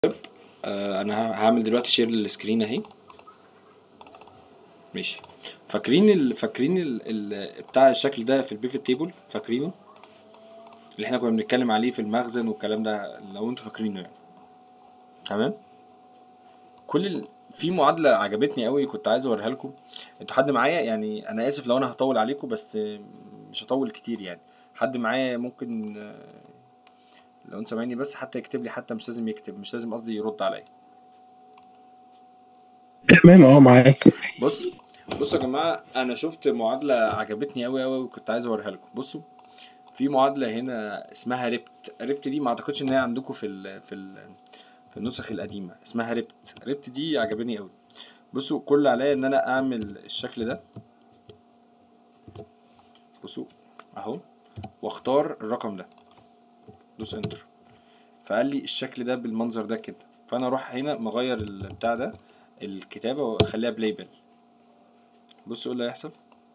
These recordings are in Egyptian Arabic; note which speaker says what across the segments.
Speaker 1: آه، انا ه- هعمل دلوقتي شير للسكرين اهي ماشي فاكرين ال... فاكرين ال... ال... بتاع الشكل ده في البيفت تيبل فاكرينه اللي احنا كنا بنتكلم عليه في المخزن والكلام ده لو انتوا فاكرينه يعني تمام كل ال... في معادلة عجبتني قوي كنت عايز اوريها لكم انتوا حد معايا يعني انا اسف لو انا هطول عليكم بس مش هطول كتير يعني حد معايا ممكن آه، لو انت سامعني بس حتى يكتب لي حتى مش لازم يكتب مش لازم قصدي يرد عليا
Speaker 2: تمام اه معاك
Speaker 1: بص بصوا يا جماعه انا شفت معادله عجبتني قوي قوي وكنت عايز اوريها لكم بصوا في معادله هنا اسمها ريبت ريبت دي ما اعتقدش ان هي عندكم في ال في ال في النسخ القديمه اسمها ريبت ريبت دي عجباني قوي بصوا كل اللي عليا ان انا اعمل الشكل ده بصوا اهو واختار الرقم ده دوس انتر فقال لي الشكل ده بالمنظر ده كده فانا اروح هنا مغير البتاع ده الكتابه واخليها بليبل بص ايه اللي هيحصل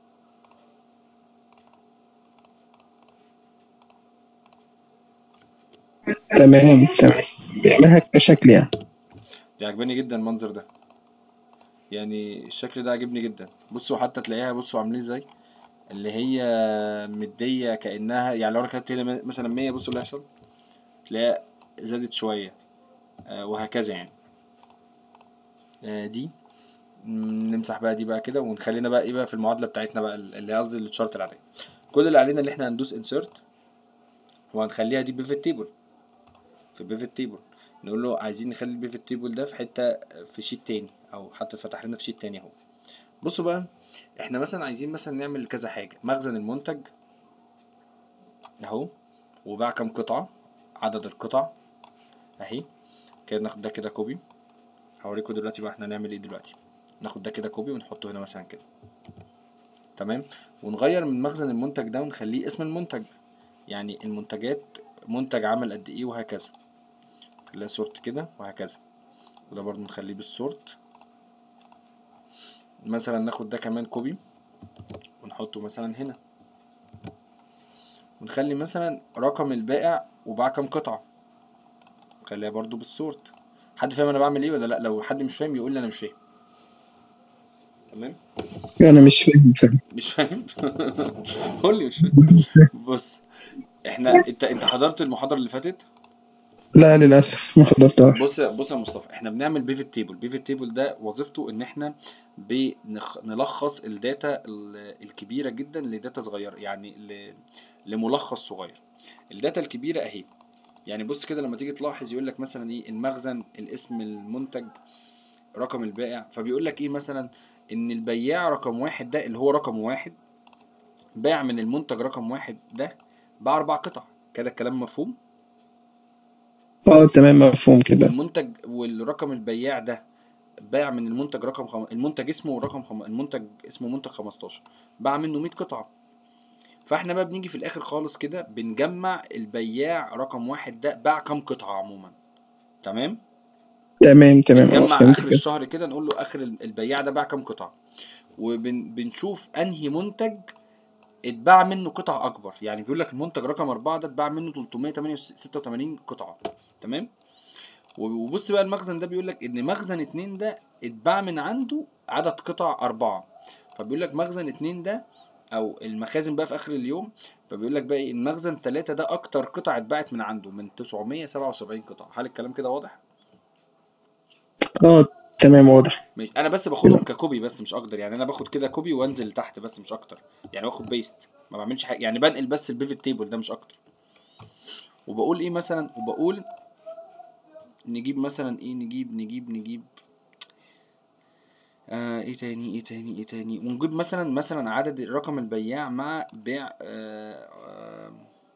Speaker 2: تمام تمام بيعملها كشكل يعني
Speaker 1: دي عجباني جدا المنظر ده يعني الشكل ده عجبني جدا بصوا حتى تلاقيها بصوا عاملين ازاي اللي هي مدية كأنها يعني لو انا كتبت هنا مثلا 100 بصوا اللي هيحصل تلاقيها زادت شوية آه وهكذا يعني آه دي مم، نمسح بقى دي بقى كده ونخلينا بقى ايه بقى في المعادلة بتاعتنا بقى اللي هي قصدي الشرط العادية كل اللي علينا اللي احنا هندوس انسيرت وهنخليها دي بيفت تيبل في بيفت تيبل نقول له عايزين نخلي البيفت تيبل ده في حته في شيت تاني او حتى فتح لنا في شيت تاني اهو بصوا بقى احنا مثلا عايزين مثلا نعمل كذا حاجه مخزن المنتج اهو وباع كام قطعه عدد القطع اهي كده ناخد ده كده كوبي هوريكم دلوقتي بقى احنا هنعمل ايه دلوقتي ناخد ده كده كوبي ونحطه هنا مثلا كده تمام ونغير من مخزن المنتج ده ونخليه اسم المنتج يعني المنتجات منتج عمل قد ايه وهكذا خليها سورت كده وهكذا وده برضو نخليه بالسورت مثلا ناخد ده كمان كوبي ونحطه مثلا هنا ونخلي مثلا رقم البائع وباع كام قطعة نخليها برضو بالسورت حد فاهم انا بعمل ايه ولا لا لو حد مش فاهم يقول لي انا مش فاهم تمام
Speaker 2: انا مش فاهم فاهم
Speaker 1: مش فاهم قول لي مش فاهم بص احنا انت انت حضرت المحاضرة اللي فاتت
Speaker 2: لا للاسف ما حضرتهاش
Speaker 1: بص بص يا مصطفى احنا بنعمل بيفت تيبل بيفت تيبل ده وظيفته ان احنا بنلخص الداتا ال- الكبيره جدا لداتا صغيره يعني ل- لملخص صغير الداتا الكبيره اهي يعني بص كده لما تيجي تلاحظ يقول لك مثلا ايه المخزن الاسم المنتج رقم البائع فبيقول لك ايه مثلا ان البياع رقم واحد ده اللي هو رقم واحد باع من المنتج رقم واحد ده باع اربع قطع كده الكلام مفهوم
Speaker 2: اه تمام مفهوم كده
Speaker 1: المنتج والرقم البياع ده باع من المنتج رقم خم... المنتج اسمه رقم خم... المنتج اسمه منتج 15 باع منه 100 قطعة فاحنا بقى بنيجي في الاخر خالص كده بنجمع البياع رقم واحد ده باع كام قطعة عموما تمام
Speaker 2: تمام تمام اه
Speaker 1: نجمع
Speaker 2: فهمت
Speaker 1: اخر
Speaker 2: كده
Speaker 1: الشهر كده نقول له اخر ال- البياع ده باع كام قطعة وبنشوف انهي منتج اتباع منه قطع اكبر يعني بيقول لك المنتج رقم أربعة ده اتباع منه 386 قطعة تمام وبص بقى المخزن ده بيقول لك ان مخزن اتنين ده اتباع من عنده عدد قطع أربعة فبيقول لك مخزن اتنين ده او المخازن بقى في اخر اليوم فبيقول لك بقى إيه، المخزن تلاتة ده اكتر قطع اتباعت من عنده من 977 قطعة هل الكلام كده واضح؟
Speaker 2: اه تمام واضح
Speaker 1: ماشي انا بس باخدهم ككوبي بس مش اكتر يعني انا باخد كده كوبي وانزل تحت بس مش اكتر يعني باخد بيست ما بعملش حاجه يعني بنقل بس البيفت تيبل ده مش اكتر وبقول ايه مثلا وبقول نجيب مثلا ايه نجيب نجيب نجيب آه ايه تاني ايه تاني ايه تاني ونجيب مثلا مثلا عدد رقم البياع مع بيع آه آه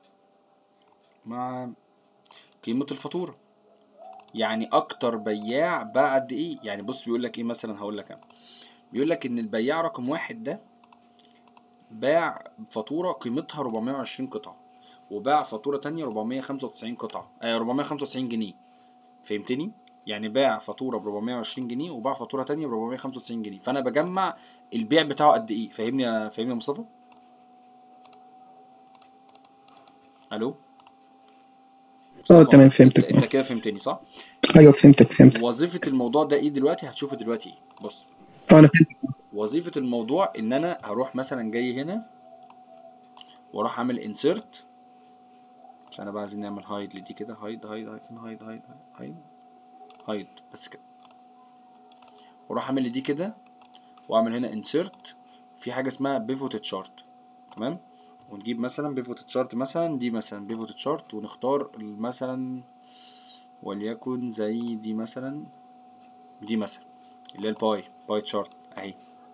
Speaker 1: مع قيمة الفاتورة يعني اكتر بياع باع قد ايه يعني بص بيقول لك ايه مثلا هقول لك انا بيقول لك ان البياع رقم واحد ده باع فاتورة قيمتها 420 قطعة وباع فاتورة تانية 495 قطعة آه 495 جنيه فهمتني؟ يعني باع فاتورة ب 420 جنيه وباع فاتورة تانية ب 495 جنيه فأنا بجمع البيع بتاعه قد إيه فاهمني يا فاهمني يا مصطفى؟ ألو؟
Speaker 2: اه
Speaker 1: مصطفى
Speaker 2: تمام
Speaker 1: انت
Speaker 2: فهمتك
Speaker 1: انت
Speaker 2: اه
Speaker 1: كده فهمتني صح
Speaker 2: ايوه فهمتك فهمتك
Speaker 1: وظيفة الموضوع ده ايه دلوقتي هتشوفه دلوقتي ايه بص
Speaker 2: اه انا فهمتك
Speaker 1: وظيفة الموضوع ان انا هروح مثلا جاي هنا واروح اعمل انسيرت عشان انا بقى عايزين نعمل هايد لدي كده هايد هايد هايد فين هايد هايد هايد هايد بس كده واروح اعمل لدي كده واعمل هنا انسيرت في حاجة اسمها بيفوت تشارت تمام ونجيب مثلا بيفوت تشارت مثلا دي مثلا بيفوت تشارت ونختار مثلا وليكن زي دي مثلا دي مثلا اللي هي الباي باي تشارت اهي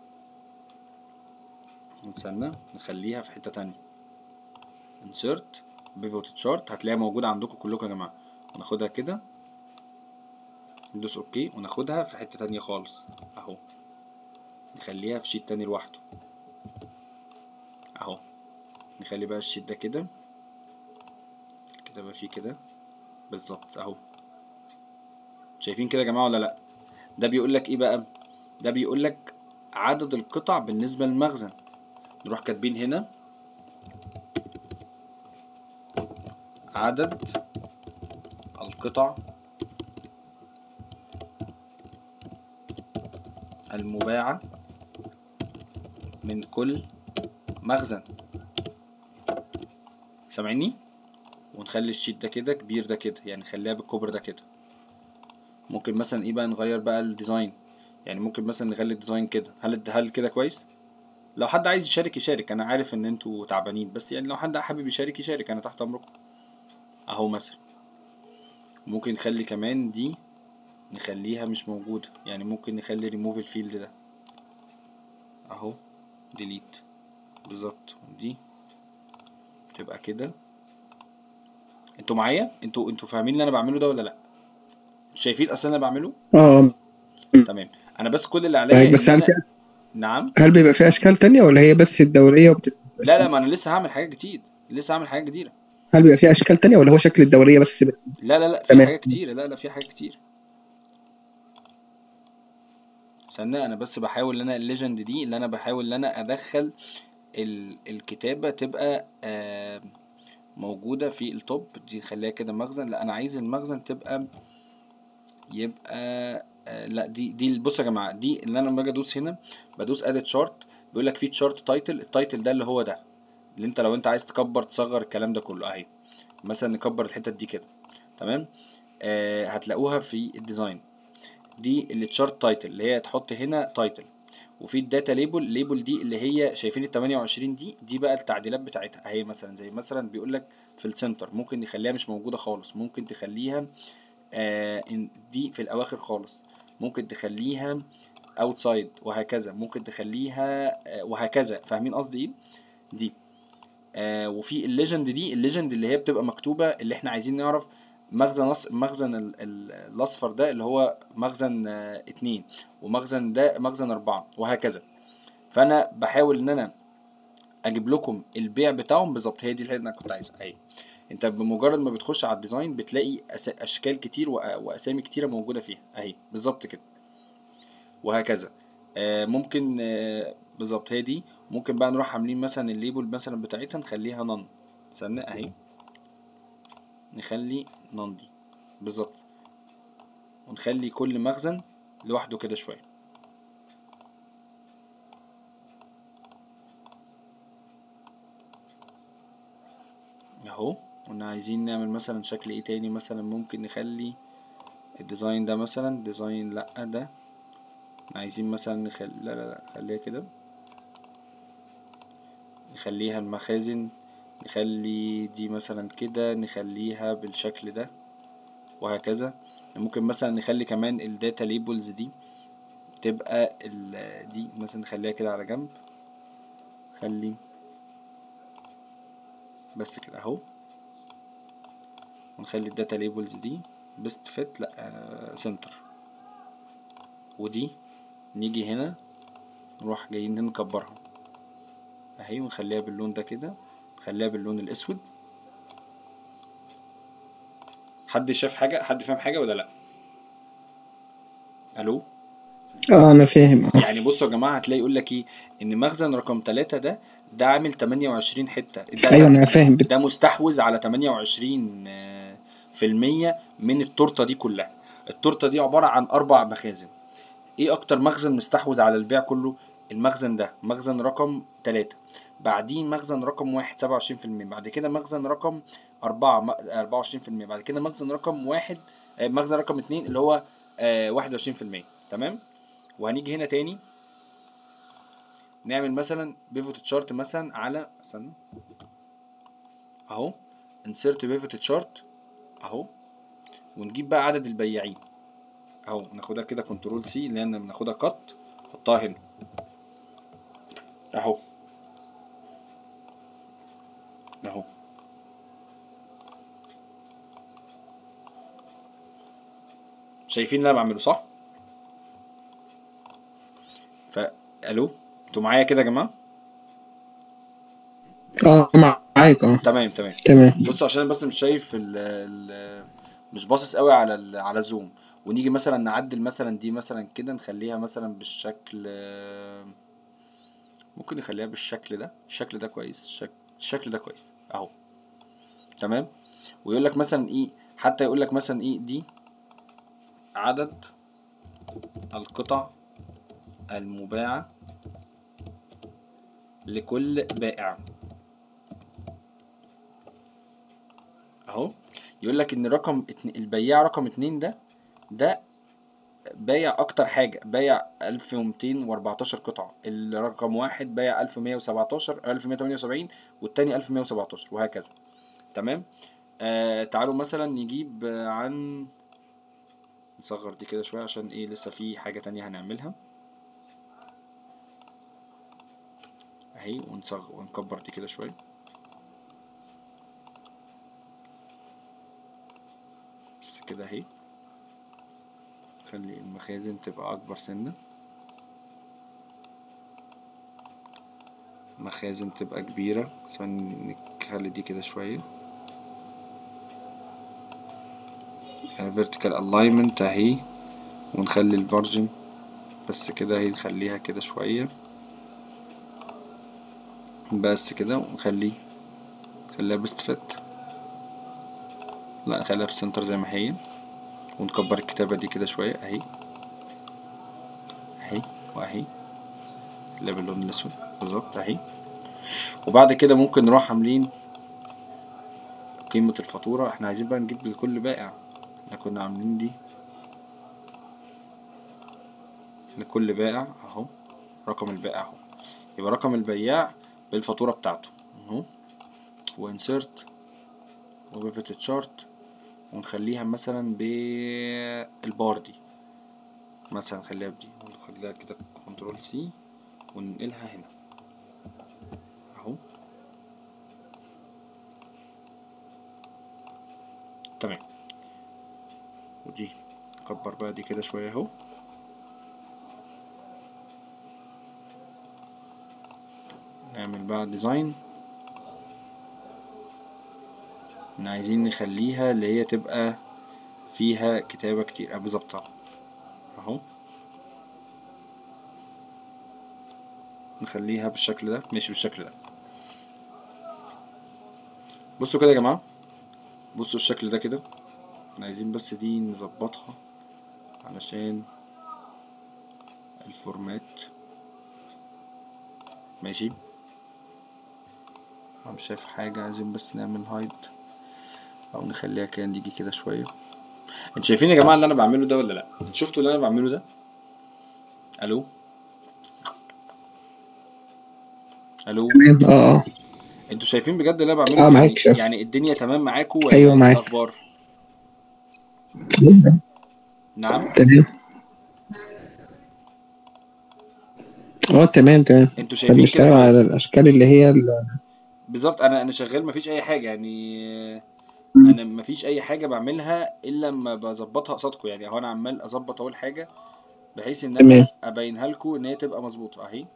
Speaker 1: نستنى نخليها في حتة تانية insert pivot chart هتلاقيها موجودة عندكم كلكم يا جماعة وناخدها كده ندوس اوكي وناخدها في حتة تانية خالص اهو نخليها في شيت تاني لوحده اهو نخلي بقى الشيت ده كده كده بقى فيه كده بالظبط اهو شايفين كده يا جماعة ولا لأ ده بيقول لك ايه بقى ده بيقول لك عدد القطع بالنسبة للمخزن نروح كاتبين هنا عدد القطع المباعة من كل مخزن سامعيني ونخلي الشيت ده كده كبير ده كده يعني نخليها بالكبر ده كده ممكن مثلا ايه بقى نغير بقى الديزاين يعني ممكن مثلا نخلي الديزاين كده هل هل كده كويس لو حد عايز يشارك يشارك انا عارف ان انتوا تعبانين بس يعني لو حد حابب يشارك يشارك انا تحت امركم اهو مثلا ممكن نخلي كمان دي نخليها مش موجودة يعني ممكن نخلي ريموف الفيلد ده اهو ديليت بالظبط دي تبقى كده انتوا معايا انتوا انتوا فاهمين اللي انا بعمله ده ولا لا شايفين اصلا انا بعمله
Speaker 2: اه
Speaker 1: تمام انا بس كل اللي عليا
Speaker 2: طيب بس
Speaker 1: ان
Speaker 2: هل
Speaker 1: انا
Speaker 2: في
Speaker 1: نعم
Speaker 2: هل بيبقى في اشكال تانية ولا هي بس الدورية وبت...
Speaker 1: لا لا ما انا لسه هعمل حاجات جديد لسه هعمل حاجات جديدة
Speaker 2: هل بيبقى في اشكال تانية ولا هو شكل الدورية بس, بس.
Speaker 1: لا لا لا في
Speaker 2: تمام
Speaker 1: حاجات كتيرة لا لا في حاجات كتير استنى انا بس بحاول ان انا الليجند دي اللي انا بحاول ان انا ادخل ال... الكتابة تبقى آه موجودة في التوب دي خليها كده مخزن لا انا عايز المخزن تبقى يبقى آه لا دي دي بصوا يا جماعة دي اللي انا لما باجي ادوس هنا بدوس اديت شارت بيقول لك في تشارت تايتل التايتل ده اللي هو ده اللي انت لو انت عايز تكبر تصغر الكلام ده كله اهي مثلا نكبر الحتت دي كده تمام آه هتلاقوها في الديزاين دي اللي تشارت تايتل اللي هي تحط هنا تايتل وفي الداتا ليبل ليبل دي اللي هي شايفين ال 28 دي دي بقى التعديلات بتاعتها اهي مثلا زي مثلا بيقول لك في السنتر ممكن نخليها مش موجوده خالص ممكن تخليها آه إن دي في الاواخر خالص ممكن تخليها اوتسايد وهكذا ممكن تخليها آه وهكذا فاهمين قصدي ايه دي آه وفي الليجند دي الليجند اللي هي بتبقى مكتوبه اللي احنا عايزين نعرف مخزن أص... مخزن ال... ال... الاصفر ده اللي هو مخزن آه اتنين ومخزن ده مخزن اربعة وهكذا فانا بحاول ان انا اجيب لكم البيع بتاعهم بالظبط هي دي اللي انا كنت عايزها اهي انت بمجرد ما بتخش على الديزاين بتلاقي أس... اشكال كتير و... واسامي كتيره موجوده فيها اهي بالظبط كده وهكذا آه ممكن آه بالظبط هي دي ممكن بقى نروح عاملين مثلا الليبل مثلا بتاعتها نخليها نون استنى اهي نخلي نون دي بالظبط ونخلي كل مخزن لوحده كده شويه اهو قلنا عايزين نعمل مثلا شكل ايه تاني مثلا ممكن نخلي الديزاين ده مثلا ديزاين لا ده عايزين مثلا نخلي لا لا لا خليها كده نخليها المخازن نخلي دي مثلا كده نخليها بالشكل ده وهكذا ممكن مثلا نخلي كمان الداتا ليبلز دي تبقى ال دي مثلا نخليها كده على جنب خلي بس كده اهو ونخلي الداتا ليبلز دي بيست فيت لا سنتر ودي نيجي هنا نروح جايين هنا نكبرها اهي ونخليها باللون ده كده نخليها باللون الاسود حد شاف حاجه حد فاهم حاجه ولا لا الو
Speaker 2: اه انا فاهم اه
Speaker 1: يعني بصوا يا جماعه هتلاقي يقول لك ايه ان مخزن رقم 3 ده ده عامل 28 حته ده
Speaker 2: ايوه
Speaker 1: ده,
Speaker 2: انا فاهم بت...
Speaker 1: ده مستحوذ على 28 آه، في المية من التورته دي كلها التورته دي عباره عن اربع مخازن ايه اكتر مخزن مستحوذ على البيع كله المخزن ده مخزن رقم تلاتة بعدين مخزن رقم واحد سبعة وعشرين في المية بعد كده مخزن رقم أربعة أربعة وعشرين في المية بعد كده مخزن رقم واحد آه، مخزن رقم اتنين اللي هو واحد وعشرين في المية تمام وهنيجي هنا تاني نعمل مثلا بيفوت تشارت مثلا على استنى اهو انسيرت بيفوت تشارت اهو ونجيب بقى عدد البياعين اهو ناخدها كده كنترول سي اللي احنا بناخدها كات نحطها هنا اهو اهو شايفين اللي انا بعمله صح فالو انتوا معايا كده يا جماعه
Speaker 2: اه معاك اه
Speaker 1: تمام تمام
Speaker 2: تمام
Speaker 1: بصوا عشان أنا بس مش شايف ال ال مش باصص قوي على ال على زوم ونيجي مثلا نعدل مثلا دي مثلا كده نخليها مثلا بالشكل ممكن نخليها بالشكل ده الشكل ده كويس الشكل, الشكل ده كويس اهو تمام ويقول لك مثلا ايه حتى يقول لك مثلا ايه دي عدد القطع المباعة لكل بائع اهو يقول لك ان رقم اتن... البياع رقم اتنين ده ده بايع اكتر حاجة بايع 1214 قطعة الرقم واحد بايع 1117 1178 والتاني 1117 وهكذا تمام آه تعالوا مثلا نجيب آه، عن نصغر دي كده شوية عشان ايه لسه في حاجة تانية هنعملها اهي ونصغر ونكبر دي كده شوية بس كده اهي خلي المخازن تبقى اكبر سنة مخازن تبقى كبيرة عشان نخلي دي كده شوية يعني vertical alignment اهي ونخلي البارجن بس كده اهي نخليها كده شوية بس كده ونخلي نخليها بست فت لا نخليها في السنتر زي ما هي ونكبر الكتابة دي كده شوية اهي اهي واهي اللي باللون الاسود بالظبط اهي وبعد كده ممكن نروح عاملين قيمة الفاتورة احنا عايزين بقى نجيب لكل بائع احنا كنا عاملين دي لكل بائع اهو رقم البائع اهو يبقى رقم البياع بالفاتورة بتاعته اهو وانسرت وبيفت تشارت ونخليها مثلا بالبار دي مثلا نخليها بدي ونخليها كده كنترول سي وننقلها هنا اهو تمام ودي نكبر بقى دي كده شوية اهو نعمل بقى ديزاين احنا عايزين نخليها اللي هي تبقى فيها كتابة كتير اه بالظبط اهو اهو نخليها بالشكل ده ماشي بالشكل ده بصوا كده يا جماعة بصوا الشكل ده كده احنا عايزين بس دي نظبطها علشان الفورمات ماشي أنا مش شايف حاجة عايزين بس نعمل هايد او نخليها كده نيجي كده شوية انتوا شايفين يا جماعة اللي انا بعمله ده ولا لا انتوا شفتوا اللي انا بعمله ده الو الو
Speaker 2: تمام اه اه
Speaker 1: انتوا شايفين بجد اللي انا بعمله
Speaker 2: اه معاك
Speaker 1: يعني,
Speaker 2: شايف.
Speaker 1: يعني الدنيا تمام معاكوا ولا
Speaker 2: أيوة
Speaker 1: ايه
Speaker 2: معاك.
Speaker 1: الاخبار نعم
Speaker 2: تمام اه تمام تمام
Speaker 1: انتوا شايفين
Speaker 2: بنشتغل
Speaker 1: كده
Speaker 2: على الاشكال اللي هي ال-
Speaker 1: بالظبط انا انا شغال مفيش اي حاجه يعني انا مفيش اي حاجه بعملها الا لما بظبطها قصادكم يعني اهو انا عمال اظبط اول حاجه بحيث ان
Speaker 2: تمام.
Speaker 1: انا ابينها لكم ان هي تبقى مظبوطه اهي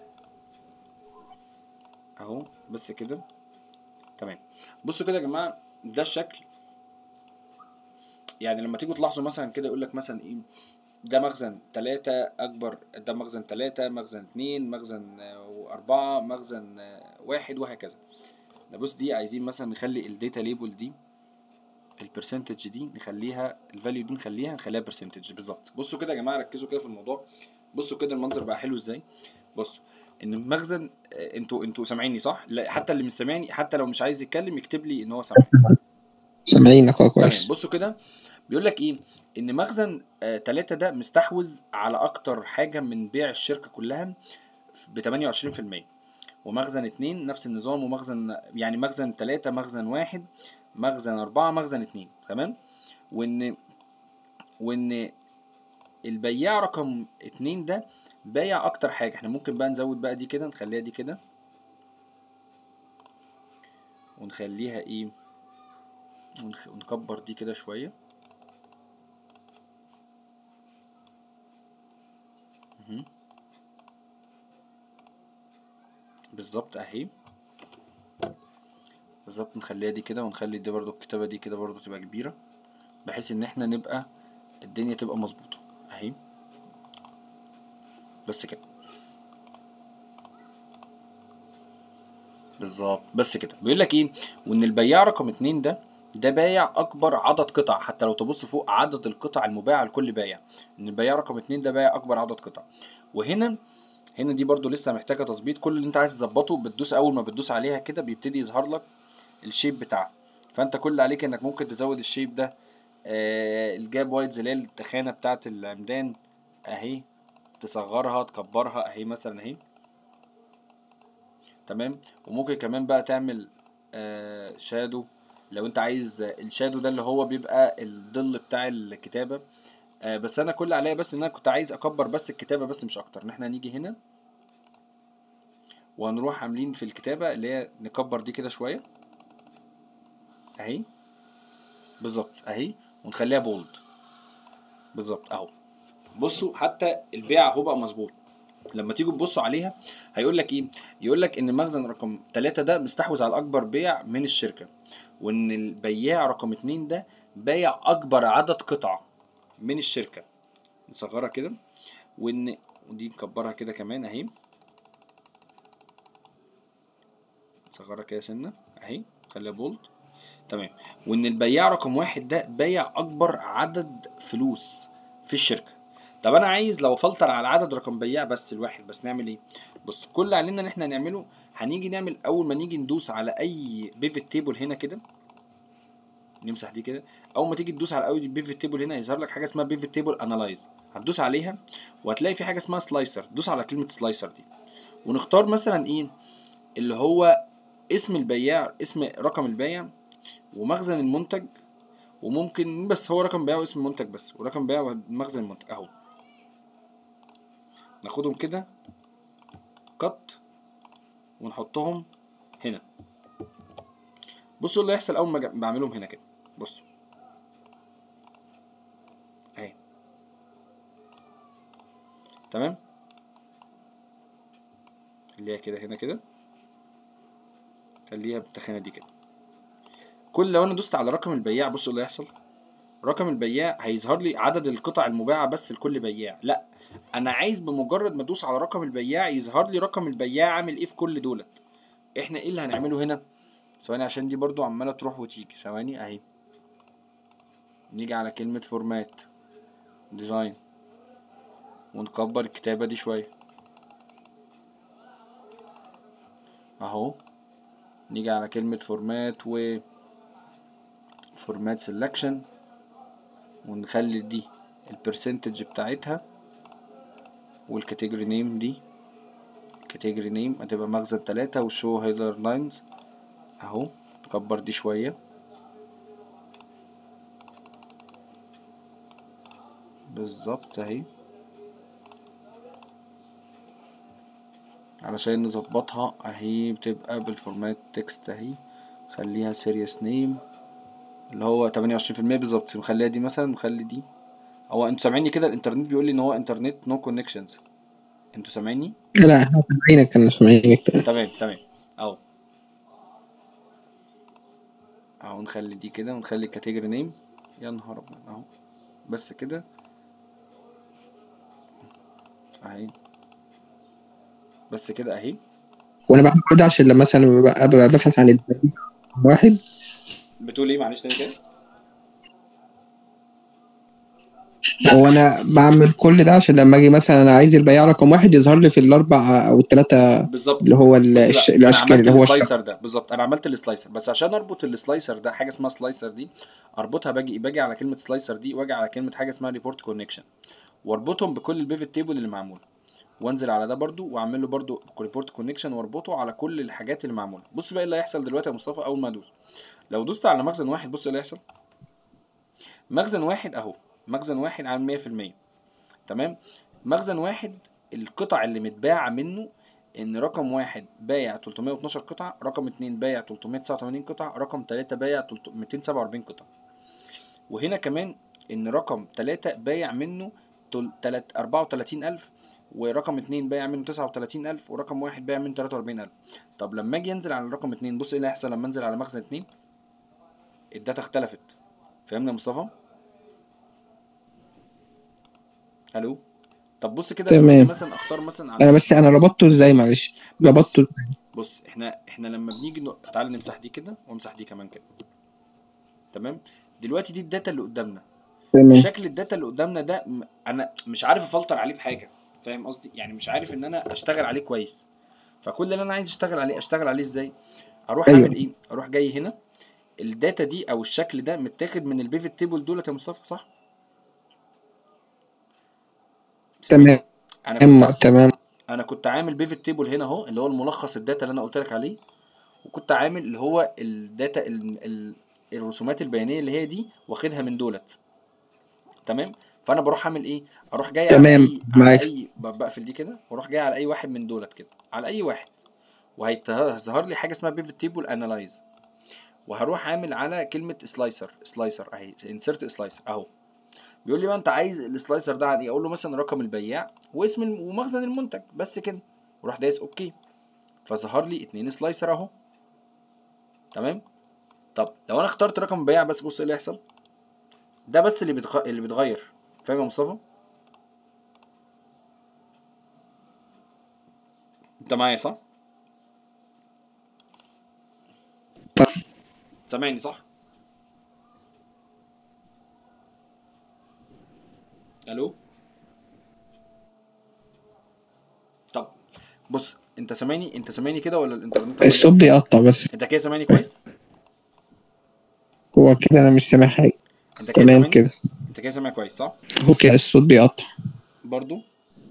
Speaker 1: اهو بس كده تمام بصوا كده يا جماعه ده الشكل يعني لما تيجوا تلاحظوا مثلا كده يقول لك مثلا ايه ده مخزن تلاتة أكبر ده مخزن تلاتة مخزن اتنين مخزن آه، أربعة مخزن آه، واحد وهكذا ده بص دي عايزين مثلا نخلي الداتا ليبل دي البرسنتج دي نخليها الفاليو دي نخليها نخليها برسنتج بالظبط بصوا كده يا جماعه ركزوا كده في الموضوع بصوا كده المنظر بقى حلو ازاي بصوا ان المخزن آه، انتوا انتوا سامعيني صح لا حتى اللي مش سامعني حتى لو مش عايز يتكلم يكتب لي ان هو سامعني
Speaker 2: سامعينك اه
Speaker 1: تمام
Speaker 2: كويس
Speaker 1: بصوا كده بيقول لك ايه ان مخزن آه تلاتة ده مستحوذ على اكتر حاجه من بيع الشركه كلها ب 28% ومخزن اتنين نفس النظام ومخزن يعني مخزن تلاتة مخزن واحد مخزن أربعة مخزن اتنين تمام وإن وإن البياع رقم اتنين ده بايع أكتر حاجة احنا ممكن بقى نزود بقى دي كده نخليها دي كده ونخليها ايه ونخ- ونكبر دي كده شوية مهم. بالظبط اهي بالظبط نخليها دي كده ونخلي دي برضو الكتابة دي كده برضو تبقى كبيرة بحيث ان احنا نبقى الدنيا تبقى مظبوطة اهي بس كده بالظبط بس كده بيقول لك ايه وان البياع رقم اتنين ده ده بايع اكبر عدد قطع حتى لو تبص فوق عدد القطع المباعة لكل بايع ان البياع رقم اتنين ده بايع اكبر عدد قطع وهنا هنا دي برضو لسه محتاجة تظبيط كل اللي انت عايز تظبطه بتدوس اول ما بتدوس عليها كده بيبتدي يظهر لك الشيب بتاعها فانت كل اللي عليك انك ممكن تزود الشيب ده آه الجاب وايدز اللي هي التخانة بتاعت العمدان اهي تصغرها تكبرها اهي مثلا اهي تمام وممكن كمان بقى تعمل آه شادو لو انت عايز الشادو ده اللي هو بيبقى الظل بتاع الكتابة آه بس انا كل اللي عليا بس ان انا كنت عايز اكبر بس الكتابة بس مش اكتر ان احنا هنيجي هنا وهنروح عاملين في الكتابة اللي هي نكبر دي كده شوية اهي بالظبط اهي ونخليها بولد بالظبط اهو بصوا حتى البيع اهو بقى مظبوط لما تيجوا تبصوا عليها هيقول لك ايه يقول لك ان المخزن رقم ثلاثة ده مستحوذ على اكبر بيع من الشركة وان البياع رقم اتنين ده بايع اكبر عدد قطع من الشركة نصغرها كده وان ودي نكبرها كده كمان اهي نصغرها كده سنة اهي خليها بولد تمام وان البياع رقم واحد ده بايع اكبر عدد فلوس في الشركة طب انا عايز لو فلتر على عدد رقم بياع بس الواحد بس نعمل ايه بص كل اللي علينا ان احنا نعمله هنيجي نعمل اول ما نيجي ندوس على اي بيفت تيبل هنا كده نمسح دي كده اول ما تيجي تدوس على اول بيفت تيبل هنا يظهر لك حاجه اسمها بيفت تيبل انالايز هتدوس عليها وهتلاقي في حاجه اسمها سلايسر دوس على كلمه سلايسر دي ونختار مثلا ايه اللي هو اسم البياع اسم رقم البيع ومخزن المنتج وممكن بس هو رقم بيع واسم المنتج بس ورقم بيع ومخزن المنتج اهو ناخدهم كده قط ونحطهم هنا بصوا اللي هيحصل اول ما جا- بعملهم هنا كده بصوا اهي تمام خليها كده هنا كده خليها بالتخانة دي كده كل لو انا دوست على رقم البياع بصوا اللي هيحصل رقم البياع هيظهر لي عدد القطع المباعة بس لكل بياع لا انا عايز بمجرد ما ادوس على رقم البياع يظهر لي رقم البياع عامل ايه في كل دولت احنا ايه اللي هنعمله هنا ثواني عشان دي برضو عمالة تروح وتيجي ثواني اهي نيجي على كلمة فورمات ديزاين ونكبر الكتابة دي شوية اهو نيجي على كلمة فورمات و فورمات سيلكشن ونخلي دي البرسنتج بتاعتها والكاتيجوري نيم دي كاتيجوري نيم هتبقى مخزن تلاتة وشو هيدر لاينز اهو نكبر دي شوية بالظبط اهي علشان نظبطها اهي بتبقى بالفورمات تكست اهي خليها سيريس نيم اللي هو تمانية وعشرين في المية بالظبط نخليها دي مثلا نخلي دي هو انتوا سامعيني كده الانترنت بيقول لي ان هو انترنت نو كونكشنز انتوا سامعيني
Speaker 2: لا احنا سامعينك انا سامعينك
Speaker 1: تمام تمام اهو اهو نخلي دي كده ونخلي الكاتيجوري نيم يا نهار ابيض اهو بس كده اهي بس كده اهي
Speaker 2: وانا بعمل كده عشان لما مثلا ببقى ببقى ببحث عن البياع واحد
Speaker 1: بتقول ايه معلش تاني كده
Speaker 2: هو انا بعمل كل ده عشان لما اجي مثلا انا عايز البياع رقم واحد يظهر لي في الاربع او الثلاثه
Speaker 1: بالظبط
Speaker 2: اللي هو ال-
Speaker 1: بص لا،
Speaker 2: الش-
Speaker 1: انا
Speaker 2: الاشكال
Speaker 1: عملت
Speaker 2: اللي هو الشكل.
Speaker 1: السلايسر ده بالظبط انا عملت السلايسر بس عشان اربط السلايسر ده حاجه اسمها سلايسر دي اربطها باجي باجي على كلمه سلايسر دي واجي على كلمه حاجه اسمها ريبورت كونكشن واربطهم بكل البيفت تيبل اللي معمول وانزل على ده برضو واعمل له برضو ريبورت كونكشن واربطه على كل الحاجات اللي معموله بص بقى إيه اللي هيحصل دلوقتي يا مصطفى اول ما ادوس لو دوست على مخزن واحد بص إيه اللي هيحصل مخزن واحد اهو مخزن واحد على 100% تمام مخزن واحد القطع اللي متباعة منه ان رقم واحد بايع 312 قطعة رقم اتنين بايع 389 قطعة رقم تلاتة بايع 247 قطعة وهنا كمان ان رقم تلاتة بايع منه تل- تلات- 34000 ورقم اتنين بايع منه 39000 ورقم واحد بايع منه 43000 طب لما اجي انزل على رقم اتنين بص ايه اللي هيحصل لما انزل على مخزن اتنين الداتا اختلفت فاهمني يا مصطفى؟ الو طب بص كده لما
Speaker 2: تمام.
Speaker 1: أجي مثلا اختار مثلا على
Speaker 2: انا بس انا ربطته ازاي معلش ربطته ازاي
Speaker 1: بص احنا احنا لما بنيجي ن... تعال نمسح دي كده وامسح دي كمان كده تمام دلوقتي دي الداتا اللي قدامنا
Speaker 2: تمام
Speaker 1: شكل الداتا اللي قدامنا ده م- انا مش عارف افلتر عليه بحاجه فاهم قصدي يعني مش عارف ان انا اشتغل عليه كويس فكل اللي انا عايز اشتغل عليه اشتغل عليه ازاي اروح
Speaker 2: أيوة.
Speaker 1: اعمل ايه اروح جاي هنا الداتا دي او الشكل ده متاخد من البيفت تيبل دولت يا مصطفى صح
Speaker 2: تمام
Speaker 1: انا كنت
Speaker 2: تمام تمام
Speaker 1: انا كنت عامل بيفت تيبل هنا اهو اللي هو الملخص الداتا اللي انا قلت لك عليه وكنت عامل اللي هو الداتا ال... ال... الرسومات البيانيه اللي هي دي واخدها من دولت تمام فانا بروح اعمل ايه اروح جاي
Speaker 2: تمام،
Speaker 1: على اي على
Speaker 2: معاك.
Speaker 1: اي ب- بقفل دي كده واروح جاي على اي واحد من دولت كده على اي واحد وهيظهر لي حاجه اسمها بيفت تيبل انالايز وهروح عامل على كلمه سلايسر سلايسر اهي انسرت سلايسر اهو بيقول لي بقى انت عايز السلايسر ده عن ايه اقول له مثلا رقم البياع واسم الم- ومخزن المنتج بس كده وراح دايس اوكي فظهر لي اتنين سلايسر اهو تمام طب لو انا اخترت رقم البياع بس بص ايه اللي هيحصل ده بس اللي بيتغ... اللي بيتغير فاهم يا مصطفى انت معايا صح سامعني صح الو طب بص انت سامعني انت سامعني كده ولا الانترنت
Speaker 2: الصوت بيقطع بس
Speaker 1: انت كده سامعني كويس
Speaker 2: هو كده انا مش سامع حاجه
Speaker 1: انت كده
Speaker 2: تمام
Speaker 1: سامعني
Speaker 2: كده
Speaker 1: انت كده سامع كويس صح
Speaker 2: هو كده الصوت بيقطع
Speaker 1: برضو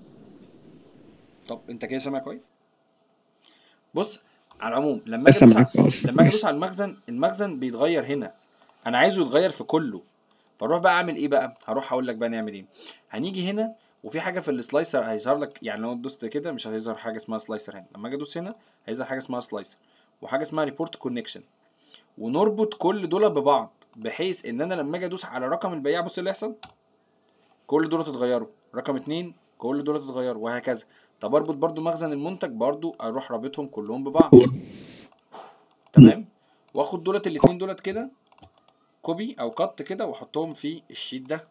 Speaker 1: طب انت كده سامع كويس بص على العموم لما اجي
Speaker 2: لسه
Speaker 1: ادوس
Speaker 2: معاك
Speaker 1: على-
Speaker 2: اه
Speaker 1: لما اجي ادوس على المخزن المخزن بيتغير هنا انا عايزه يتغير في كله فاروح بقى اعمل ايه بقى هروح اقول لك بقى نعمل ايه هنيجي هنا وفي حاجه في السلايسر هيظهر لك يعني لو دوست كده مش هيظهر حاجه اسمها سلايسر هنا لما اجي ادوس هنا هيظهر حاجه اسمها سلايسر وحاجه اسمها ريبورت كونكشن ونربط كل دول ببعض بحيث ان انا لما اجي ادوس على رقم البياع بص اللي يحصل كل دول اتغيروا رقم اتنين كل دول اتغيروا وهكذا طب اربط برضو مخزن المنتج برضو اروح رابطهم كلهم ببعض تمام واخد دولت الاتنين دولت كده كوبي او قط كده واحطهم في الشيت ده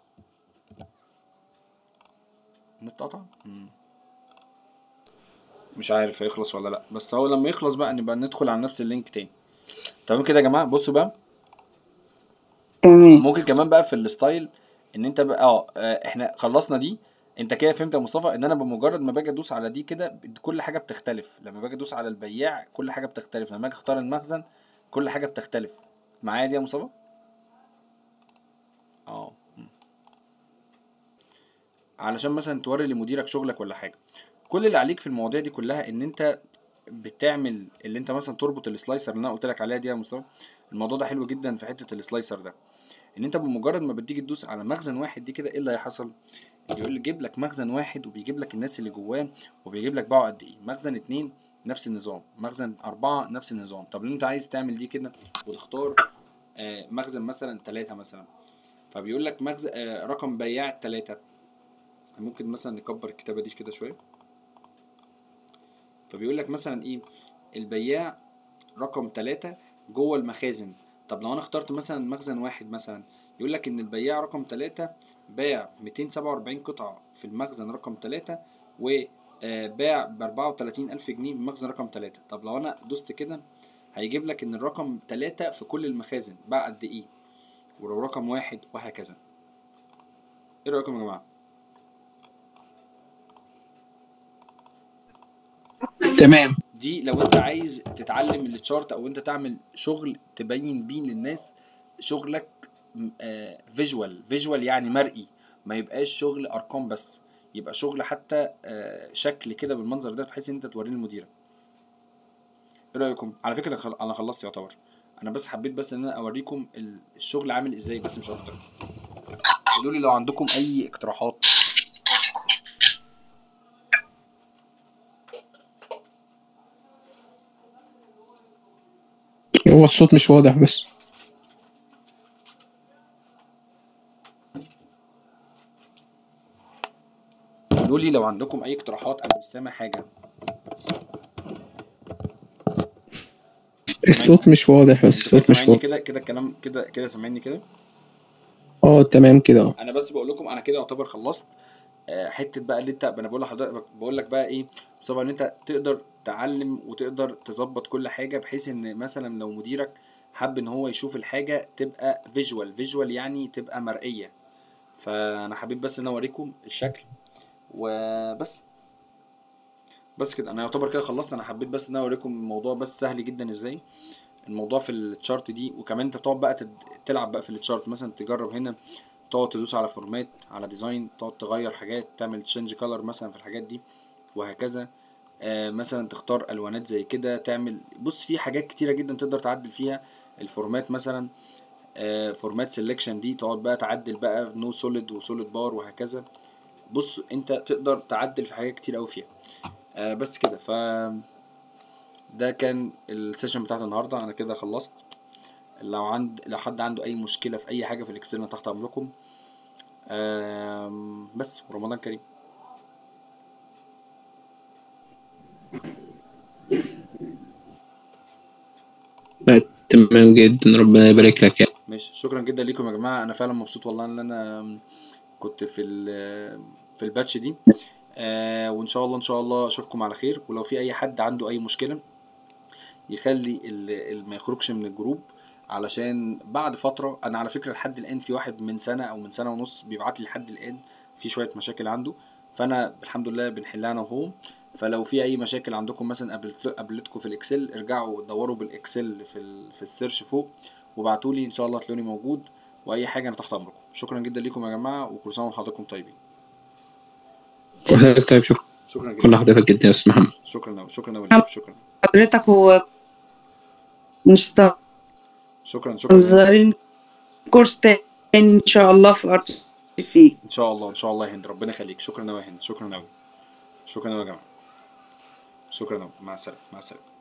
Speaker 1: النت قطع مم. مش عارف هيخلص ولا لا بس هو لما يخلص بقى نبقى ندخل على نفس اللينك تاني تمام كده يا جماعه بصوا بقى
Speaker 3: تمام
Speaker 1: ممكن كمان بقى في الستايل ان انت بقى اه آه، احنا خلصنا دي انت كده فهمت يا مصطفى ان انا بمجرد ما باجي ادوس على دي كده كل حاجه بتختلف لما باجي ادوس على البياع كل حاجه بتختلف لما اجي اختار المخزن كل حاجه بتختلف معايا دي يا مصطفى اه م. علشان مثلا توري لمديرك شغلك ولا حاجه كل اللي عليك في المواضيع دي كلها ان انت بتعمل اللي انت مثلا تربط السلايسر اللي انا قلت لك عليها دي يا مصطفى الموضوع ده حلو جدا في حته السلايسر ده ان انت بمجرد ما بتيجي تدوس على مخزن واحد دي كده ايه اللي هيحصل يقول يجيب لك مخزن واحد وبيجيب لك الناس اللي جواه وبيجيب لك باعوا قد ايه مخزن اتنين نفس النظام مخزن أربعة نفس النظام طب لو انت عايز تعمل دي كده وتختار آه، مخزن مثلا تلاتة مثلا فبيقول لك مخزن آه، رقم بياع التلاتة ممكن مثلا نكبر الكتابة دي كده شوية فبيقول لك مثلا ايه البياع رقم تلاتة جوه المخازن طب لو انا اخترت مثلا مخزن واحد مثلا يقول لك ان البياع رقم تلاتة باع 247 قطعة في المخزن رقم تلاتة وباع ب 34 ألف جنيه من مخزن رقم تلاتة طب لو أنا دوست كده هيجيب لك إن الرقم تلاتة في كل المخازن باع قد إيه ولو رقم واحد وهكذا ايه رايكم يا جماعه
Speaker 2: تمام
Speaker 1: دي لو انت عايز تتعلم التشارت او انت تعمل شغل تبين بيه للناس شغلك فيجوال فيجوال يعني مرئي ما يبقاش شغل ارقام بس يبقى شغل حتى آه، شكل كده بالمنظر ده بحيث ان انت توريه للمديره ايه رايكم على فكره خل- انا خلصت يعتبر انا بس حبيت بس ان انا اوريكم ال- الشغل عامل ازاي بس مش اكتر قولوا لي لو عندكم اي اقتراحات
Speaker 2: هو الصوت مش واضح بس
Speaker 1: قولوا لي لو عندكم اي اقتراحات انا مش سامع حاجه
Speaker 2: الصوت مش واضح بس
Speaker 1: انتوا كده
Speaker 2: الصوت مش
Speaker 1: سامعيني
Speaker 2: واضح
Speaker 1: كده كده الكلام كده كده سامعيني كده
Speaker 2: اه تمام كده اه
Speaker 1: انا بس بقول لكم انا كده يعتبر خلصت آه، حته بقى اللي انت انا بقول لحضرتك بقول لك بقى ايه بصراحه ان انت تقدر تعلم وتقدر تظبط كل حاجه بحيث ان مثلا لو مديرك حب ان هو يشوف الحاجه تبقى فيجوال فيجوال يعني تبقى مرئيه فانا حبيت بس ان أنا اوريكم الشكل وبس بس كده انا يعتبر كده خلصت انا حبيت بس ان انا اوريكم الموضوع بس سهل جدا ازاي الموضوع في التشارت دي وكمان انت بتقعد بقى تد- تلعب بقى في التشارت مثلا تجرب هنا تقعد تدوس على فورمات على ديزاين تقعد تغير حاجات تعمل تشينج كولر مثلا في الحاجات دي وهكذا آه مثلا تختار الوانات زي كده تعمل بص في حاجات كتيره جدا تقدر تعدل فيها الفورمات مثلا آه فورمات سيلكشن دي تقعد بقى تعدل بقى نو سوليد وسوليد بار وهكذا بص انت تقدر تعدل في حاجات كتير قوي فيها آه بس كده ف ده كان السيشن بتاعت النهارده انا كده خلصت لو عند لو حد عنده اي مشكله في اي حاجه في الاكسل انا تحت امركم آم، بس رمضان كريم
Speaker 2: لا، تمام جدا ربنا يبارك لك يعني
Speaker 1: ماشي شكرا جدا ليكم يا جماعه انا فعلا مبسوط والله ان انا كنت في ال في الباتش دي آه وان شاء الله ان شاء الله اشوفكم على خير ولو في اي حد عنده اي مشكله يخلي ال- ال- ما يخرجش من الجروب علشان بعد فتره انا على فكره لحد الان في واحد من سنه او من سنه ونص بيبعت لي لحد الان في شويه مشاكل عنده فانا الحمد لله بنحلها انا وهو فلو في اي مشاكل عندكم مثلا قابلت- قابلتكم في الاكسل ارجعوا دوروا بالاكسل في ال- في السيرش فوق وابعتوا لي ان شاء الله هتلاقوني موجود واي حاجه انا تحت امركم شكرا جدا ليكم يا جماعه وكل سنه وحضراتكم طيبين
Speaker 2: وحضرتك طيب شكرا
Speaker 1: شكرا
Speaker 2: كل
Speaker 1: جدا
Speaker 2: حضرتك جدا يا استاذ محمد
Speaker 1: شكرا أوي، شكرا أوي ليك، شكرا
Speaker 3: حضرتك هو
Speaker 1: شكرا شكرا
Speaker 3: مستنظرين كورس تاني ان شاء الله في ار تي سي
Speaker 1: ان شاء الله ان شاء الله يا هند ربنا يخليك شكرا قوي يا هند شكرا قوي شكرا قوي يا جماعه شكرا قوي مع السلامه مع السلامه